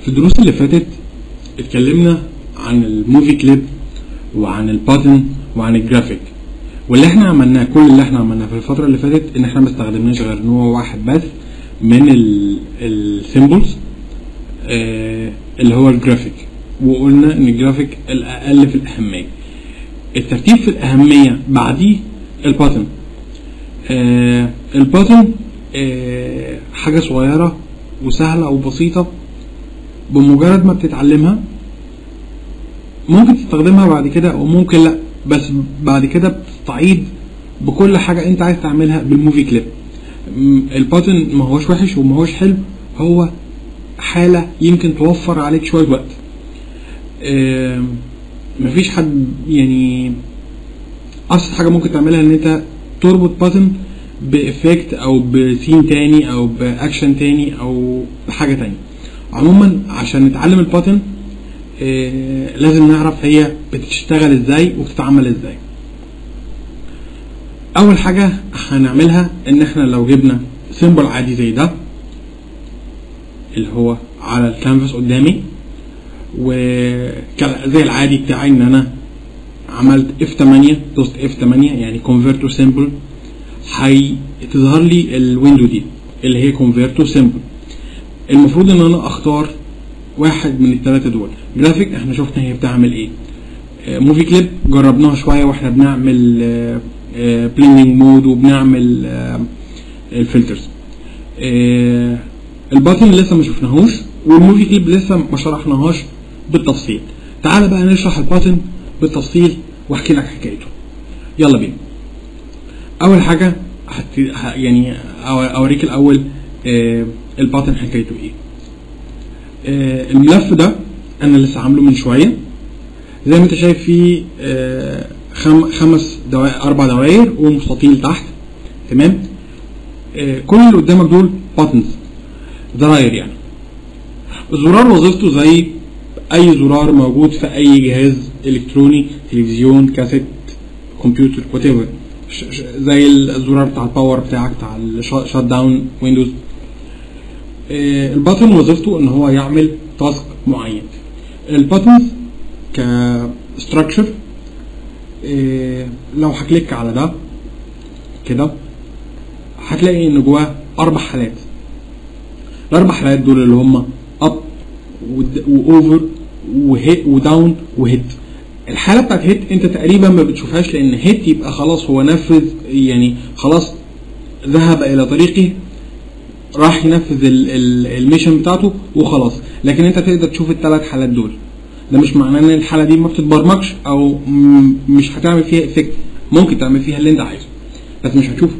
في الدروس اللي فاتت اتكلمنا عن الموفي كليب وعن الباتن وعن الجرافيك واللي احنا عملناه كل اللي احنا عملناه في الفترة اللي فاتت ان احنا ما استخدمناش غير نوع واحد بس من السيمبلز اه اللي هو الجرافيك وقلنا ان الجرافيك الاقل في الاهمية الترتيب في الاهمية بعديه الباتن اه الباتن اه حاجة صغيرة وسهلة وبسيطة بمجرد ما بتتعلمها ممكن تستخدمها بعد كده وممكن لا بس بعد كده بتستعيد بكل حاجة انت عايز تعملها بالموفي كليب الباتن ما هوش وحش وما هوش حلو هو حالة يمكن توفر عليك شوية وقت اه مفيش حد يعني أبسط حاجة ممكن تعملها إن أنت تربط باتن بإفكت أو بسين تاني أو بأكشن تاني أو بحاجة تانية عموما عشان نتعلم الباتن اه لازم نعرف هي بتشتغل ازاي وبتتعمل ازاي اول حاجة هنعملها ان احنا لو جبنا سيمبل عادي زي ده اللي هو على الكانفاس قدامي وزي العادي بتاعي ان انا عملت F8 دوست F8 يعني convert to symbol هتظهر لي الويندو دي اللي هي convert to symbol المفروض ان انا اختار واحد من الثلاثه دول جرافيك احنا شفنا هي بتعمل ايه موفي كليب جربناها شويه واحنا بنعمل بليندنج مود وبنعمل الفلترز الباتن لسه ما شفناهوش والموفي كليب لسه ما شرحناهاش بالتفصيل تعال بقى نشرح الباتن بالتفصيل واحكي لك حكايته يلا بينا اول حاجه حت... يعني اوريك الاول الباتن حكايته ايه آه الملف ده انا لسه عامله من شويه زي ما انت شايف فيه آه خم خمس دوائر اربع دوائر ومستطيل تحت تمام آه كل اللي قدامك دول باتنز زراير يعني الزرار وظيفته زي اي زرار موجود في اي جهاز الكتروني تلفزيون كاسيت كمبيوتر وات زي الزرار بتاع الباور بتاعك بتاع الشات داون ويندوز الباتن وظيفته ان هو يعمل تاسك معين الباتنز كستراكشر لو هكليك على ده كده هتلاقي ان جواه اربع حالات الاربع حالات دول اللي هم اب واوفر وهيت وداون وهيت الحاله بتاعت هيت انت تقريبا ما بتشوفهاش لان هيت يبقى خلاص هو نفذ يعني خلاص ذهب الى طريقه راح ينفذ الميشن بتاعته وخلاص لكن انت تقدر تشوف الثلاث حالات دول ده مش معناه ان الحاله دي ما بتتبرمجش او مش هتعمل فيها افكت ممكن تعمل فيها اللي انت عايزه بس مش هتشوفه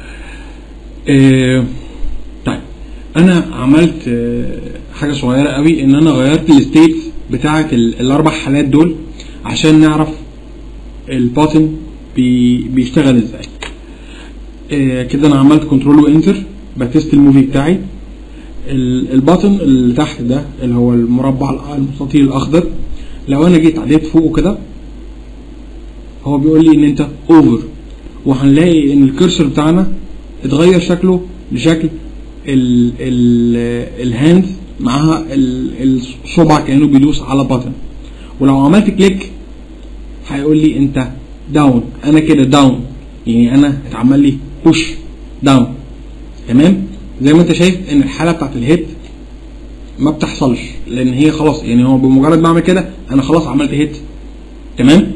اه طيب انا عملت اه حاجه صغيره قوي ان انا غيرت الستيتس بتاعه الاربع حالات دول عشان نعرف الباتن بي بيشتغل ازاي اه كده انا عملت كنترول وانتر بتست الموفي بتاعي الباتن اللي تحت ده اللي هو المربع المستطيل الاخضر لو انا جيت عديت فوقه كده هو بيقول لي ان انت اوفر وهنلاقي ان الكرسور بتاعنا اتغير شكله لشكل ال ال الهاند معاها الصبع كانه بيدوس على باتن ولو عملت كليك هيقول لي انت داون انا كده داون يعني انا اتعمل لي بوش داون تمام زي ما انت شايف ان الحاله بتاعت الهيت ما بتحصلش لان هي خلاص يعني هو بمجرد ما اعمل كده انا خلاص عملت هيت تمام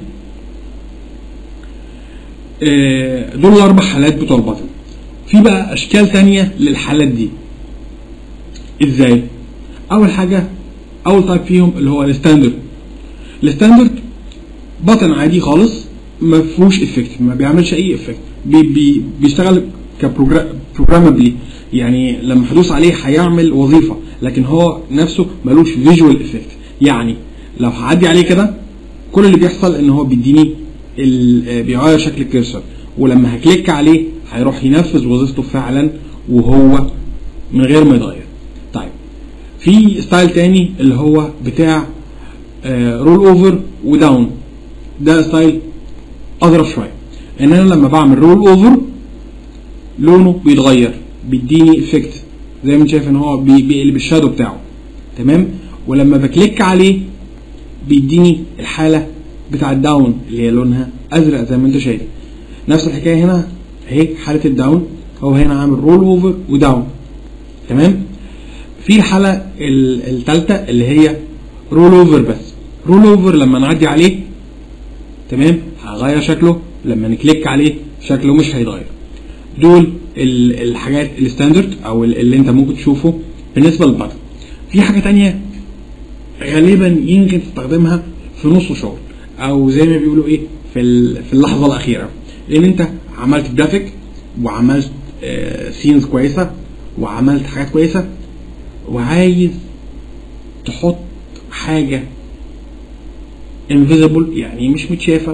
اه دول الاربع حالات بتوع البطن في بقى اشكال تانية للحالات دي ازاي اول حاجه اول تايب فيهم اللي هو الستاندرد الستاندرد بطن عادي خالص ما فيهوش افكت ما بيعملش اي افكت بي بي بيشتغل كبروجرامبلي يعني لما هدوس عليه هيعمل وظيفه لكن هو نفسه ملوش فيجوال افكت يعني لو هعدي عليه كده كل اللي بيحصل ان هو بيديني بيغير شكل الكرسر ولما هكليك عليه هيروح ينفذ وظيفته فعلا وهو من غير ما يتغير طيب في ستايل تاني اللي هو بتاع رول اوفر وداون ده ستايل اظرف شويه ان انا لما بعمل رول اوفر لونه بيتغير بيديني افكت زي ما انت شايف ان هو بي- بيقلب الشادو بتاعه تمام ولما بكليك عليه بيديني الحاله بتاع الداون اللي هي لونها ازرق زي ما انت شايف نفس الحكايه هنا اهي حاله الداون هو هنا عامل رول اوفر وداون تمام في الحاله الثالثه اللي هي رول اوفر بس رول اوفر لما نعدي عليه تمام هغير شكله لما نكليك عليه شكله مش هيتغير دول ال- الحاجات الستاندرد او ال- اللي انت ممكن تشوفه بالنسبه للبطن في حاجه تانية غالبا يمكن تستخدمها في نص شغل او زي ما بيقولوا ايه في ال- في اللحظه الاخيره لان انت عملت جرافيك وعملت سينز كويسه وعملت حاجات كويسه وعايز تحط حاجه انفيزبل يعني مش متشافه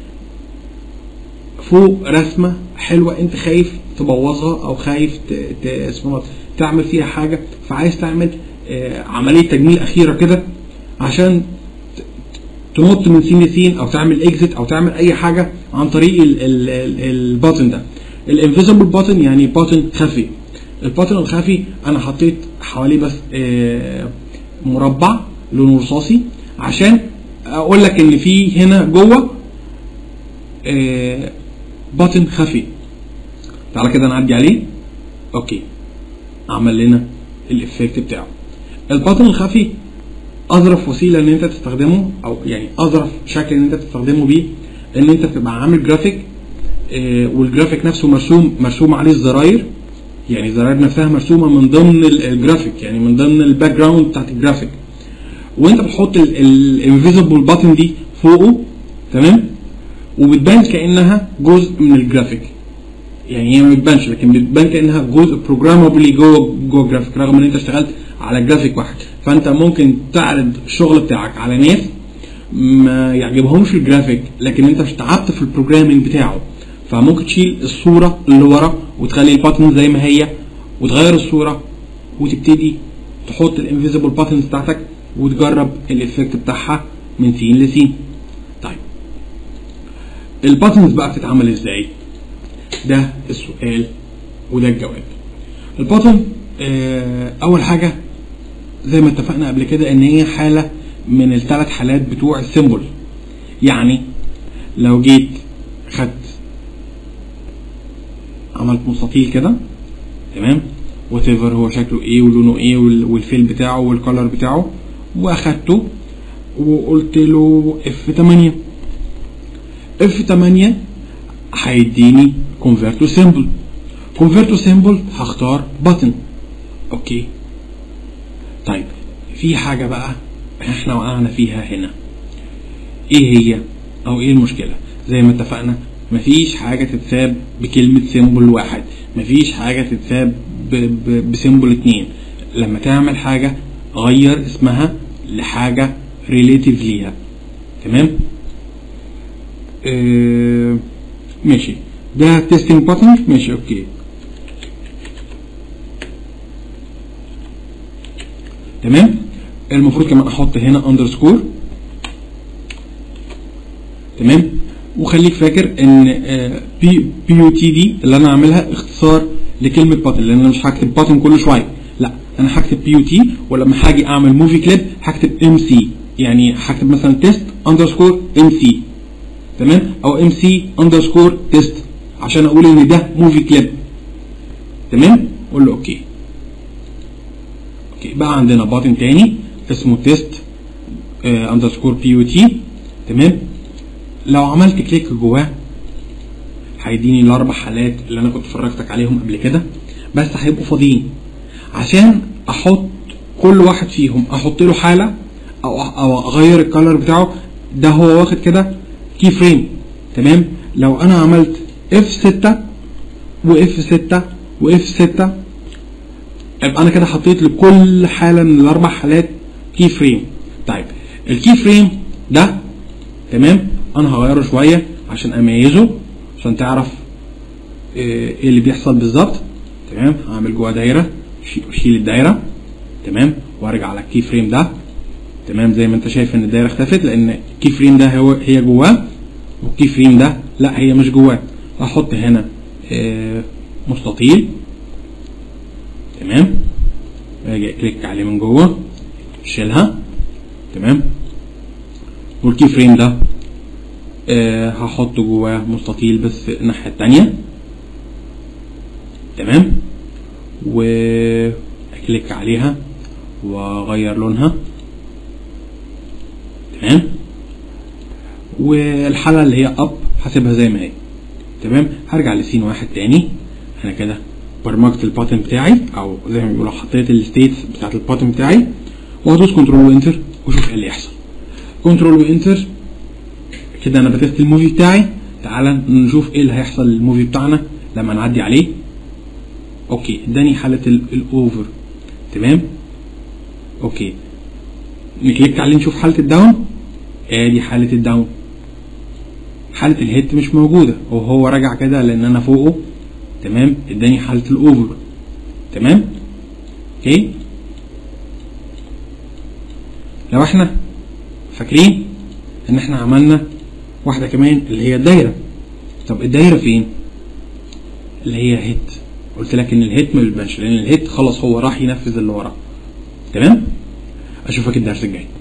فوق رسمه حلوه انت خايف تبوظها او خايف ت... ت... اسمه ده، تعمل فيها حاجه فعايز تعمل آه، عمليه تجميل اخيره كده عشان ت- تنط من سين لسين او تعمل اكزit او تعمل اي حاجه عن طريق ال- ال- ال- الباتن ده الانفيزبل باتن يعني باتن خفي الباتن الخفي انا حطيت حواليه بس آه، مربع لونه رصاصي عشان اقول لك ان في هنا جوه آه، باتن خفي تعالى كده نعدي عليه اوكي عمل لنا الافكت بتاعه الباتن الخفي اظرف وسيله ان انت تستخدمه او يعني اظرف شكل ان انت تستخدمه بيه ان انت تبقى عامل جرافيك آه، والجرافيك نفسه مرسوم مرسوم عليه الزراير يعني الزراير نفسها مرسومه من ضمن ال- الجرافيك يعني من ضمن الباك جراوند بتاعت الجرافيك وانت بتحط الانفيزبل باتن دي فوقه تمام وبتبان كانها جزء من الجرافيك يعني هي ما بتبانش لكن بتبان كانها جزء بروجرامابلي جوه جوه الجرافيك رغم ان انت اشتغلت على جرافيك واحد فانت ممكن تعرض الشغل بتاعك على ناس ما يعجبهمش الجرافيك لكن انت مش تعبت في البروجرامينج بتاعه فممكن تشيل الصوره اللي ورا وتخلي الباتن زي ما هي وتغير الصوره وتبتدي تحط الانفيزبل باتنز بتاعتك وتجرب الافكت بتاعها من سين لسين طيب الباتنز بقى بتتعمل ازاي ده السؤال وده الجواب الباتن آه اول حاجه زي ما اتفقنا قبل كده ان هي حاله من الثلاث حالات بتوع السيمبل يعني لو جيت خدت عملت مستطيل كده تمام وات هو شكله ايه ولونه ايه وال- والفيل بتاعه والكالر بتاعه واخدته وقلت له اف 8 اف 8 هيديني convert to symbol convert to symbol هختار button اوكي طيب في حاجة بقى احنا وقعنا فيها هنا ايه هي او ايه المشكلة زي ما اتفقنا مفيش حاجة تتساب بكلمة سيمبل واحد مفيش حاجة تتساب ب- ب- بسيمبل اتنين لما تعمل حاجة غير اسمها لحاجة ريليتيف ليها تمام اه ماشي ده تيستنج باتن ماشي اوكي تمام المفروض كمان احط هنا اندرسكور تمام وخليك فاكر ان بي بي يو تي دي اللي انا عاملها اختصار لكلمه باتن لان انا مش هكتب باتن كل شويه لا انا هكتب بي يو تي ولما هاجي اعمل موفي كليب هكتب ام سي يعني هكتب مثلا تيست اندرسكور ام سي تمام او ام سي اندرسكور تيست عشان اقول ان ده موفي كليب تمام قول له اوكي اوكي بقى عندنا باتن تاني اسمه تيست اندرسكور بي يو تي تمام لو عملت كليك جواه هيديني الاربع حالات اللي انا كنت فرجتك عليهم قبل كده بس هيبقوا فاضيين عشان احط كل واحد فيهم احط له حاله او او اغير الكالر بتاعه ده هو واخد كده كي فريم تمام لو انا عملت اف 6 واف 6 واف 6 يبقى انا كده حطيت لكل حاله من الاربع حالات كي فريم طيب الكي فريم ده تمام انا هغيره شويه عشان اميزه عشان تعرف ايه اللي بيحصل بالظبط تمام هعمل جوه دايره اشيل الدايره تمام وارجع على الكي فريم ده تمام زي ما انت شايف ان الدايره اختفت لان الكي فريم ده هو هي جواه والكي فريم ده لا هي مش جواه هحط هنا اه مستطيل تمام اجي اكليك عليه من جوه شيلها تمام والكي فريم ده آه هحط جواه مستطيل بس الناحية التانية تمام واكليك عليها واغير لونها تمام والحالة اللي هي اب هسيبها زي ما هي تمام هرجع لسين واحد تاني انا كده برمجت الباتن بتاعي او زي ما بيقولوا حطيت الستيتس بتاعت الباتن بتاعي وهدوس كنترول وانتر واشوف ايه اللي يحصل كنترول وانتر كده انا بتست الموفي بتاعي تعالى نشوف ايه اللي هيحصل للموفي بتاعنا لما نعدي عليه اوكي اداني حالة الاوفر تمام اوكي نكليك عليه نشوف حالة الداون ادي حالة الداون حالة الهيت مش موجودة وهو راجع كده لان انا فوقه تمام اداني حالة الاوفر تمام اوكي لو احنا فاكرين ان احنا عملنا واحدة كمان اللي هي الدايرة طب الدايرة فين اللي هي هيت قلت لك ان الهيت ما بيبانش لان الهيت خلاص هو راح ينفذ اللي وراه تمام اشوفك الدرس الجاي